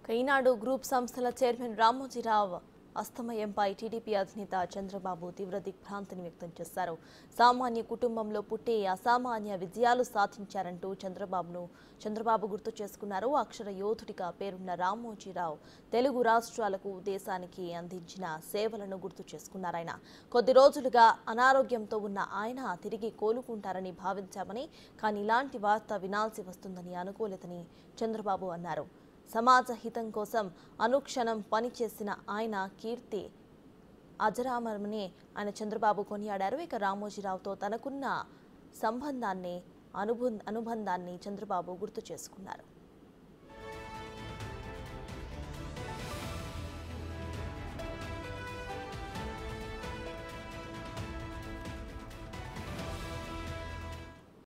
ఈనాడు group సంస్థల chairman Ramoji Rao అస్తమయంపై TDP అధినేత చంద్రబాబు తీవ్ర దిగ్భ్రాంతిని వ్యక్తం చేశారు సామాన్య కుటుంబంలో పుట్టి అసామాన్య విజయాలు సాధించారంటూ చంద్రబాబును చంద్రబాబు గుర్తు చేసుకున్నారు అక్షర యోధుడిగా పేరున్న రామోజీరావు తెలుగు రాష్ట్రాలకు దేశానికి అందించిన సేవలను గుర్తు చేసుకున్నారు ఆయన కొద్ది రోజులుగా అనారోగ్యంతో ఉన్న ఆయన తిరిగి కోలుకుంటారని భావించామని కానీ ఇలాంటి వార్త వినాల్సి వస్తుందని అనుకోలేదని చంద్రబాబు అన్నారు సమాజ హితం కోసం అనుక్షణం పనిచేసిన ఆయన కీర్తి అజరామరమని ఆయన చంద్రబాబు కొనియాడారు ఇక రామోజీరావుతో తనకున్న సంబంధాన్ని అనుబం అనుబంధాన్ని చంద్రబాబు గుర్తు చేసుకున్నారు